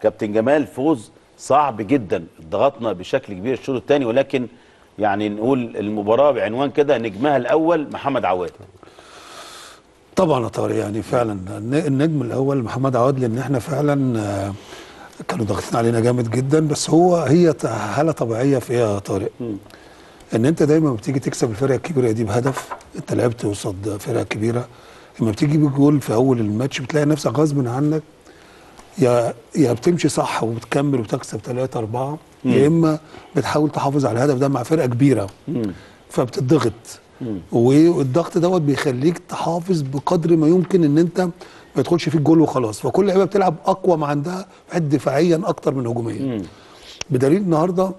كابتن جمال فوز صعب جدا ضغطنا بشكل كبير الشوط الثاني ولكن يعني نقول المباراه بعنوان كده نجمها الاول محمد عواد طبعا يا طارق يعني فعلا الن- النجم الاول محمد عواد لان احنا فعلا آه، كانوا ضاغطين علينا جامد جدا بس هو هي ت- حاله طبيعيه في ايه يا طارق ان انت دايما بتيجي تكسب الفرقه الكبيره دي بهدف انت لعبت قصاد فرقه كبيره لما بتيجي بجول في اول الماتش بتلاقي نفسك غصب عنك يا يا بتمشي صح وبتكمل وتكسب ثلاثة أربعة يا إما بتحاول تحافظ على الهدف ده مع فرقة كبيرة فبتضغط والضغط دوت بيخليك تحافظ بقدر ما يمكن ان انت ما يدخلش فيك جول وخلاص فكل لعيبه بتلعب اقوى ما عندها في حد دفاعيا اكتر من هجوميا بدليل النهارده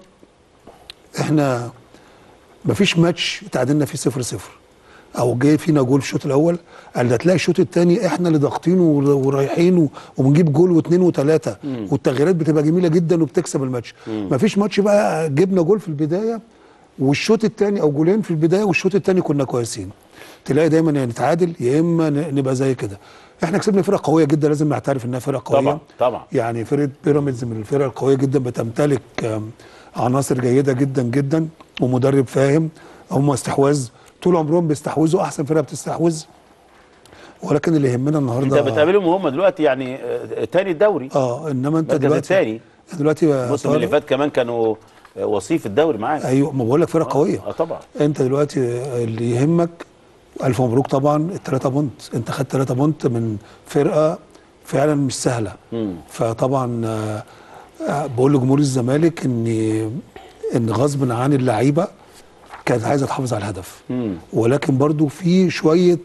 احنا مفيش ماتش تعادلنا فيه صفر صفر او جاي فينا جول في الشوط الاول قال ده تلاقي الشوط الثاني احنا اللي ضاغطين ور- ورايحين و- وبنجيب جول واثنين وثلاثه والتغييرات بتبقى جميله جدا وبتكسب الماتش مفيش ماتش بقى جبنا جول في البدايه والشوط الثاني او جولين في البدايه والشوط الثاني كنا كويسين تلاقي دايما يا نتعادل يا اما ن- نبقى زي كده احنا كسبنا فرقه قويه جدا لازم نعترف انها فرقه قويه طبعا طبعا يعني فرقه بيراميدز من الفرق القويه جدا بتمتلك آم، عناصر جيده جدا جدا ومدرب فاهم هم استحواذ طول عمرهم بيستحوذوا احسن فرقه بتستحوذ ولكن اللي يهمنا انت النهارده بتقابلهم وهم دلوقتي يعني آه، تاني الدوري اه انما انت المركز دلوقتي الثاني دلوقتي يا الموسم اللي طارق- فات كمان كانوا آه، وصيف الدوري معاك ايوه ما بقول لك فرقه قويه اه طبعا انت دلوقتي اللي يهمك الف مبروك طبعا الثلاثه بونت انت خدت ثلاثه بونت من فرقه فعلا مش سهله مم. فطبعا آه، آه، بقول لجمهور الزمالك ان ان غصب عن اللعيبه كانت عايزه تحافظ على الهدف مم. ولكن برضو في شويه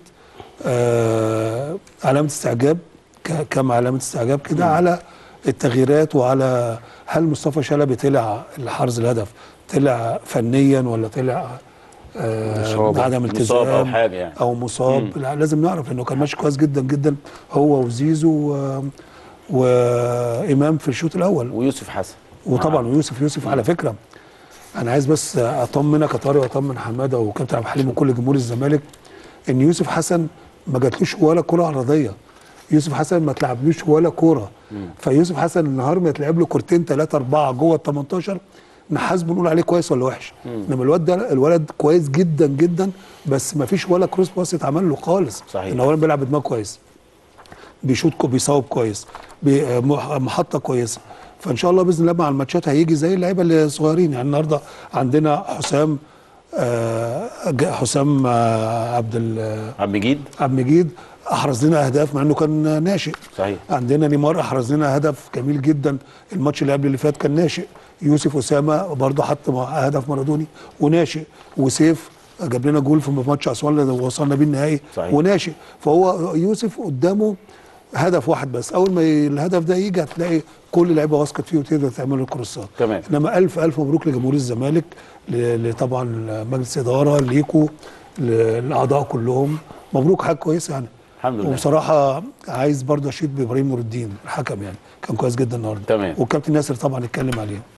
آه علامه استعجاب ك- كم علامه استعجاب كده على التغييرات وعلى هل مصطفى شلبي طلع لحرز الهدف طلع فنيا ولا طلع آه مصاب. بعدم التزام مصاب أو حاجة يعني. او مصاب لا لازم نعرف انه كان ماشي كويس جدا جدا هو وزيزو و... وامام في الشوط الاول ويوسف حسن وطبعا ويوسف يوسف على فكره انا عايز بس اطمنك يا طارق واطمن حماده وكابتن عبد الحليم وكل جمهور الزمالك ان يوسف حسن ما جاتلوش ولا كره عرضيه يوسف حسن ما تلعبلوش ولا كوره فيوسف حسن النهارده ما يتلعب له كورتين ثلاثه اربعه جوه ال 18 نحاسبه نقول عليه كويس ولا وحش انما الواد ده الولد كويس جدا جدا بس ما فيش ولا كروس باس اتعمل له خالص صحيح. ان اولا بيلعب بدماغ كويس بيشوط كو- بيصوب كويس بي- آه، مح- محطه كويسه فان شاء الله باذن الله مع الماتشات هيجي زي اللعيبه اللي صغيرين يعني النهارده عندنا حسام آه، ج- حسام آه، عبد ال- عبد المجيد عبد المجيد احرز لنا اهداف مع انه كان ناشئ صحيح عندنا نيمار احرز لنا هدف جميل جدا الماتش اللي قبل اللي فات كان ناشئ يوسف اسامه برضه حط مع- هدف مارادوني وناشئ وسيف جاب لنا جول في ماتش اسوان اللي وصلنا بيه النهائي صحيح. وناشئ فهو يوسف قدامه هدف واحد بس اول ما ي- الهدف ده يجي هتلاقي كل اللعيبه واثقه فيه وتقدر تعمل له كروسات تمام. انما الف الف مبروك لجمهور الزمالك ل- ل- طبعا مجلس اداره ليكو ل- الاعضاء كلهم مبروك حاجه كويسه يعني الحمد لله. وبصراحه عايز برضه اشيد بابراهيم نور الدين الحكم يعني كان كويس جدا النهارده تمام. والكابتن ياسر طبعا اتكلم عليه